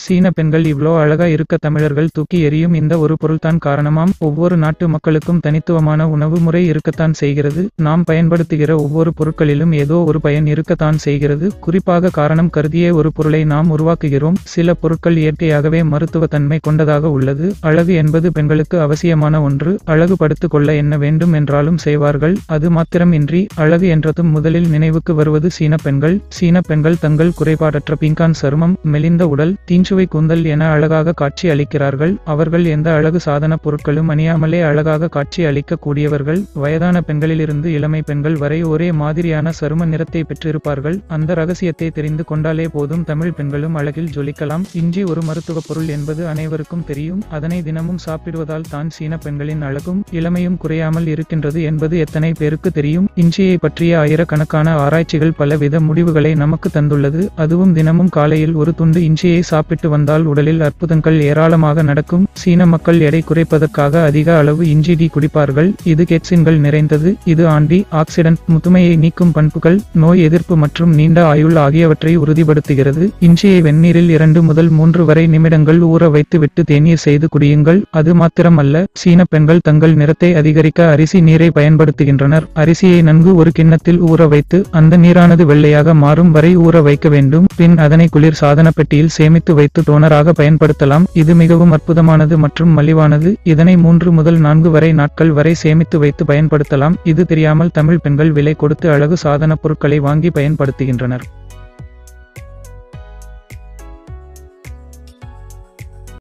சீன பெண்கள் இவ்ளோ அழகா இருக்க தமிழர்கள் தூக்கி எறியும் இந்த ஒரு பொருள்தான் காரணமாம் ஒவ்வொரு நாட்டு மக்களுக்கும் தனித்துவமான உணவு முறை இருக்கத்தான் செய்கிறது நாம் பயன்படுத்துகிற ஒவ்வொரு பொருட்களிலும் ஏதோ ஒரு பயன் இருக்கத்தான் செய்கிறது குறிப்பாக காரணம் கருதியே ஒரு பொருளை நாம் உருவாக்குகிறோம் சில பொருட்கள் இயற்கையாகவே மருத்துவ தன்மை கொண்டதாக உள்ளது அழகு என்பது பெண்களுக்கு அவசியமான ஒன்று அழகுபடுத்திக் கொள்ள என்ன வேண்டும் என்றாலும் செய்வார்கள் அது மாத்திரமின்றி அழகு என்றதும் முதலில் நினைவுக்கு வருவது சீன பெண்கள் சீன பெண்கள் தங்கள் குறைபாடற்ற பிங்கான் சருமம் மெலிந்த உடல் தீஞ்சுவை கூந்தல் என அழகாக காட்சி அளிக்கிறார்கள் அவர்கள் எந்த அழகு சாதன பொருட்களும் அணியாமலே அழகாக காட்சி அளிக்க கூடியவர்கள் வயதான பெண்களிலிருந்து இளமை பெண்கள் வரை ஒரே மாதிரியான சரும நிறத்தை பெற்றிருப்பார்கள் அந்த ரகசியத்தை தெரிந்து கொண்டாலே போதும் தமிழ் பெண்களும் அழகில் ஜொலிக்கலாம் இஞ்சி ஒரு மருத்துவ பொருள் என்பது அனைவருக்கும் தெரியும் அதனை தினமும் சாப்பிடுவதால் தான் சீன பெண்களின் அழகும் இளமையும் குறையாமல் இருக்கின்றது என்பது எத்தனை பேருக்கு தெரியும் இஞ்சியை பற்றிய ஆயிரக்கணக்கான ஆராய்ச்சிகள் பலவித முடிவுகளை நமக்கு தந்துள்ளது அதுவும் தினமும் காலையில் ஒரு துண்டு இஞ்சியை சாப்பிட்டு வந்தால் உடலில் அற்புதங்கள் ஏராளமாக நடக்கும் சீன மக்கள் எடை குறைப்பதற்காக அதிக அளவு இஞ்சி டீ குடிப்பார்கள் இது கெட்சின்கள் நிறைந்தது இது ஆன்டி ஆக்சிடென்ட் முதுமையை நீக்கும் பண்புகள் நோய் எதிர்ப்பு மற்றும் நீண்ட ஆயுள் ஆகியவற்றை உறுதிப்படுத்துகிறது இஞ்சியை வெந்நீரில் இரண்டு முதல் மூன்று வரை நிமிடங்கள் ஊற வைத்து விட்டு தேநீர் செய்து குடியுங்கள் அது மாத்திரமல்ல சீன பெண்கள் தங்கள் நிறத்தை அதிகரிக்க அரிசி நீரை பயன்படுத்துகின்றனர் அரிசியை நன்கு ஒரு கிண்ணத்தில் ஊற வைத்து அந்த நீரானது வெள்ளையாக மாறும் வரை ஊற வைக்க வேண்டும் பின் அதனை குளிர் சாதன பெட்டியில் சேமித்து வைத்து டோனராக பயன்படுத்தலாம் இது மிகவும் அற்புதமானது மற்றும் மலிவானது இதனை மூன்று முதல் நான்கு வரை நாட்கள் வரை சேமித்து வைத்து பயன்படுத்தலாம் இது தெரியாமல் தமிழ் பெண்கள் விலை கொடுத்து அழகு சாதன பொருட்களை வாங்கி பயன்படுத்துகின்றனர்